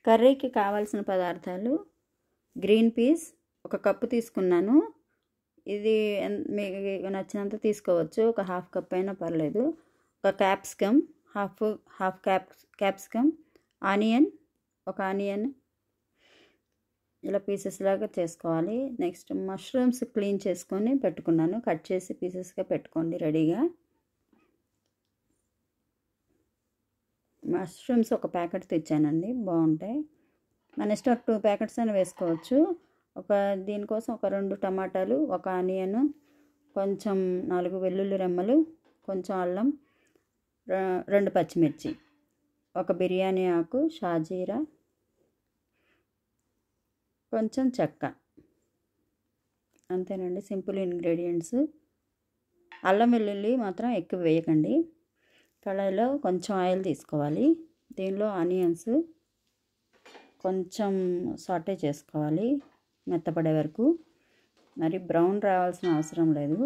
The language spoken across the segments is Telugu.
కర్రీకి కావాల్సిన పదార్థాలు గ్రీన్ పీస్ ఒక కప్పు తీసుకున్నాను ఇది ఎన్- మీకు నచ్చినంత తీసుకోవచ్చు ఒక హాఫ్ కప్ అయినా పర్లేదు ఒక capsicum half half cap capsicum onion ఒక ఆనియన్ ఇలా పీసెస్ లాగా చేసుకోవాలి నెక్స్ట్ మష్రూమ్స్ క్లీన్ చేసుకొని పెట్టుకున్నాను కట్ చేసి పీసెస్గా పెట్టుకోండి రెడీగా మష్రూమ్స్ ఒక ప్యాకెట్ తెచ్చానండి బాగుంటాయి మన ఇష్టం టూ ప్యాకెట్స్ అయినా వేసుకోవచ్చు ఒక దీనికోసం ఒక రెండు టమాటాలు ఒక ఆనియన్ కొంచెం నాలుగు వెల్లుల్లి రెమ్మలు కొంచెం అల్లం రె- రెండు పచ్చిమిర్చి ఒక బిర్యానీ ఆకు షాజీరా కొంచెం చెక్క అంతేనండి సింపుల్ ఇంగ్రీడియంట్స్ అల్లం వెల్లుల్లి మాత్రం ఎక్కువ వేయకండి కళాయిలో కొంచెం ఆయిల్ తీసుకోవాలి దీనిలో ఆనియన్స్ కొంచెం సాటే చేసుకోవాలి మెత్తపడే వరకు మరి బ్రౌన్ రావాల్సిన అవసరం లేదు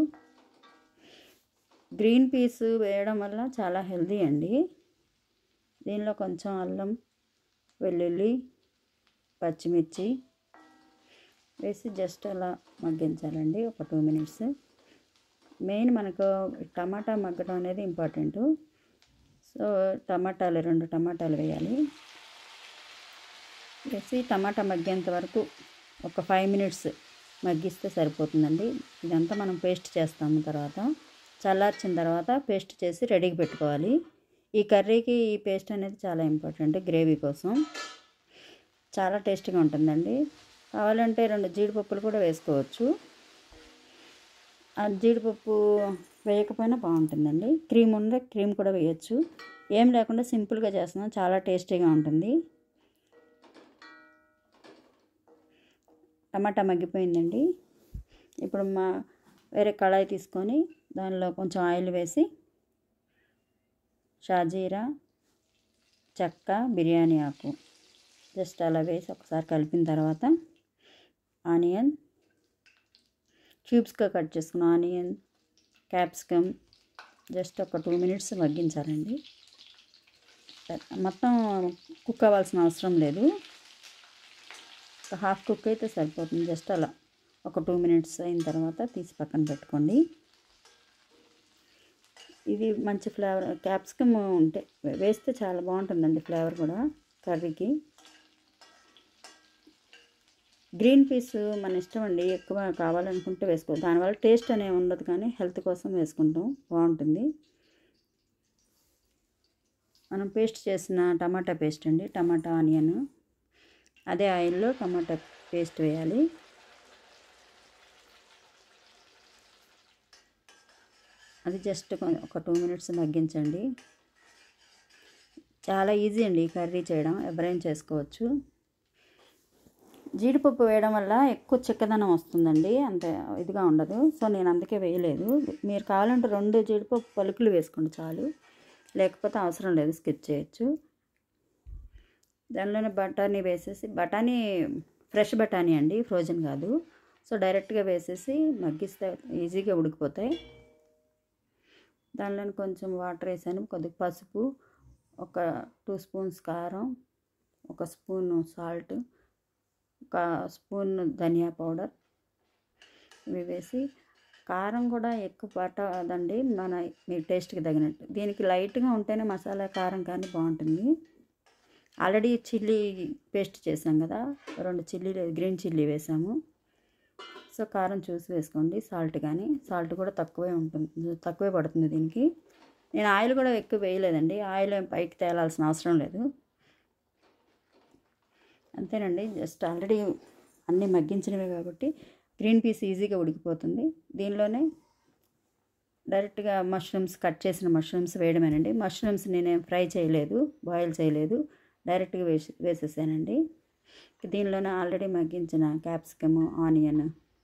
గ్రీన్ పీస్ వేయడం వల్ల చాలా హెల్దీ అండి దీనిలో కొంచెం అల్లం వెల్లుల్లి పచ్చిమిర్చి వేసి జస్ట్ అలా మగ్గించాలండి ఒక టూ మినిట్స్ మెయిన్ మనకు టమాటా మగ్గడం అనేది ఇంపార్టెంట్ సో టమాటాలు రెండు టమాటాలు వేయాలి వేసి టమాటా మగ్గేంత వరకు ఒక ఫైవ్ మినిట్స్ మగ్గిస్తే సరిపోతుందండి ఇదంతా మనం పేస్ట్ చేస్తాము తర్వాత చల్లార్చిన తర్వాత పేస్ట్ చేసి రెడీకి పెట్టుకోవాలి ఈ కర్రీకి ఈ పేస్ట్ అనేది చాలా ఇంపార్టెంట్ గ్రేవీ కోసం చాలా టేస్టీగా ఉంటుందండి కావాలంటే రెండు జీడిపప్పులు కూడా వేసుకోవచ్చు ఆ జీడిపప్పు వేయకపోయినా బాగుంటుందండి క్రీమ్ ఉంటే క్రీమ్ కూడా వేయచ్చు ఏం లేకుండా సింపుల్గా చేస్తున్నాం చాలా టేస్టీగా ఉంటుంది టమాటా మగ్గిపోయిందండి ఇప్పుడు మా వేరే కళాయి తీసుకొని దానిలో కొంచెం ఆయిల్ వేసి షాజీరా చెక్క బిర్యానీ ఆకు జస్ట్ అలా వేసి ఒకసారి కలిపిన తర్వాత ఆనియన్ క్యూబ్స్గా కట్ చేసుకున్న ఆనియన్ క్యాప్సికమ్ జస్ట్ ఒక టూ మినిట్స్ మగ్గించాలండి మొత్తం కుక్ అవ్వాల్సిన అవసరం లేదు ఒక హాఫ్ కుక్ అయితే సరిపోతుంది జస్ట్ అలా ఒక టూ మినిట్స్ అయిన తర్వాత తీసి పక్కన పెట్టుకోండి ఇది మంచి ఫ్లేవర్ క్యాప్సికమ్ ఉంటే వేస్తే చాలా బాగుంటుందండి ఫ్లేవర్ కూడా కర్రీకి గ్రీన్ పీస్ మన ఇష్టం అండి ఎక్కువ కావాలనుకుంటే వేసుకో దానివల్ల టేస్ట్ అనేవి ఉండదు కానీ హెల్త్ కోసం వేసుకుంటాం బాగుంటుంది మనం పేస్ట్ చేసిన టమాటా పేస్ట్ అండి టమాటా ఆనియన్ అదే ఆయిల్లో టమాటా పేస్ట్ వేయాలి అది జస్ట్ ఒక టూ మినిట్స్ మగ్గించండి చాలా ఈజీ అండి ఈ కర్రీ చేయడం ఎవరైనా చేసుకోవచ్చు జీడిపప్పు వేయడం వల్ల ఎక్కువ చిక్కదనం వస్తుందండి అంత ఇదిగా ఉండదు సో నేను అందుకే వేయలేదు మీరు కావాలంటే రెండు జీడిపప్పు పలుకులు వేసుకోండి చాలు లేకపోతే అవసరం లేదు స్కిప్ చేయొచ్చు దానిలోనే బఠానీ వేసేసి బఠానీ ఫ్రెష్ బఠానీ అండి ఫ్రోజన్ కాదు సో డైరెక్ట్గా వేసేసి మగ్గిస్తే ఈజీగా ఉడికిపోతాయి దానిలో కొంచెం వాటర్ వేసాను కొద్దిగా పసుపు ఒక టూ స్పూన్స్ కారం ఒక స్పూన్ సాల్ట్ ఒక స్పూన్ ధనియా పౌడర్ ఇవి వేసి కారం కూడా ఎక్కువ పట్టదండి మన మీ టేస్ట్కి తగినట్టు దీనికి లైట్గా ఉంటేనే మసాలా కారం కానీ బాగుంటుంది ఆల్రెడీ చిల్లీ పేస్ట్ చేసాం కదా రెండు చిల్లీ గ్రీన్ చిల్లీ వేసాము సో కారం చూసి వేసుకోండి సాల్ట్ కానీ సాల్ట్ కూడా తక్కువే ఉంటుంది తక్కువే పడుతుంది దీనికి నేను ఆయిల్ కూడా ఎక్కువ వేయలేదండి ఆయిల్ ఏం పైకి తేలాల్సిన అవసరం లేదు అంతేనండి జస్ట్ ఆల్రెడీ అన్నీ మగ్గించినవే కాబట్టి గ్రీన్ పీస్ ఈజీగా ఉడికిపోతుంది దీనిలోనే డైరెక్ట్గా మష్రూమ్స్ కట్ చేసిన మష్రూమ్స్ వేయడమేనండి మష్రూమ్స్ నేనేం ఫ్రై చేయలేదు బాయిల్ చేయలేదు డైరెక్ట్గా వేసి వేసేసానండి దీనిలోనే ఆల్రెడీ మగ్గించిన క్యాప్సికమ్ ఆనియన్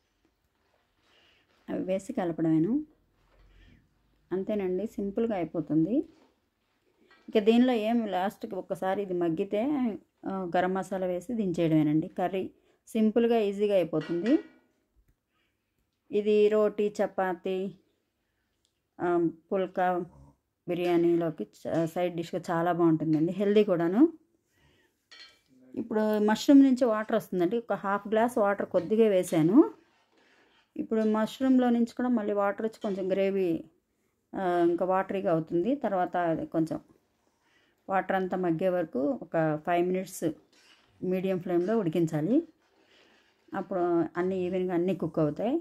అవి వేసి కలపడమేను అంతేనండి సింపుల్గా అయిపోతుంది ఇక దీనిలో ఏం లాస్ట్కి ఒక్కసారి ఇది మగ్గితే గరం మసాలా వేసి దించేయడమేనండి కర్రీ సింపుల్గా ఈజీగా అయిపోతుంది ఇది రోటీ చపాతి పుల్కా బిర్యానీలోకి సైడ్ డిష్గా చాలా బాగుంటుందండి హెల్దీ కూడాను ఇప్పుడు మష్రూమ్ నుంచి వాటర్ వస్తుందండి ఒక హాఫ్ గ్లాస్ వాటర్ కొద్దిగా వేసాను ఇప్పుడు మష్రూమ్లో నుంచి కూడా మళ్ళీ వాటర్ వచ్చి కొంచెం గ్రేవీ ఆ, ఇంకా వాటరీగా అవుతుంది తర్వాత అది కొంచెం వాటర్ అంతా మగ్గే వరకు ఒక ఫైవ్ మినిట్స్ మీడియం ఫ్లేమ్లో ఉడికించాలి అప్పుడు అన్నీ ఈవెన్గా అన్నీ కుక్ అవుతాయి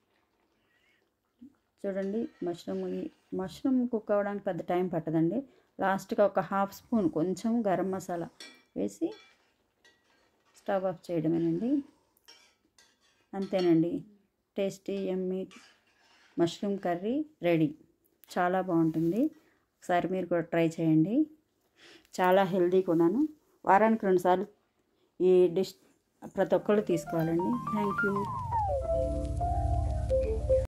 చూడండి మష్రూమ్ ఈ మష్రూమ్ కుక్ అవ్వడానికి పెద్ద టైం పట్టదండి లాస్ట్గా ఒక హాఫ్ స్పూన్ కొంచెం గరం మసాలా వేసి స్టవ్ ఆఫ్ చేయడమేనండి అంతేనండి tasty yummy mushroom curry ready చాలా బాగుంటుంది ఒకసారి మీరు కూడా ట్రై చేయండి చాలా హెల్దీ కూడాను వారానికి రెండుసార్లు ఈ డిష్ ప్రతి ఒక్కళ్ళు తీసుకోవాలండి థ్యాంక్ యూ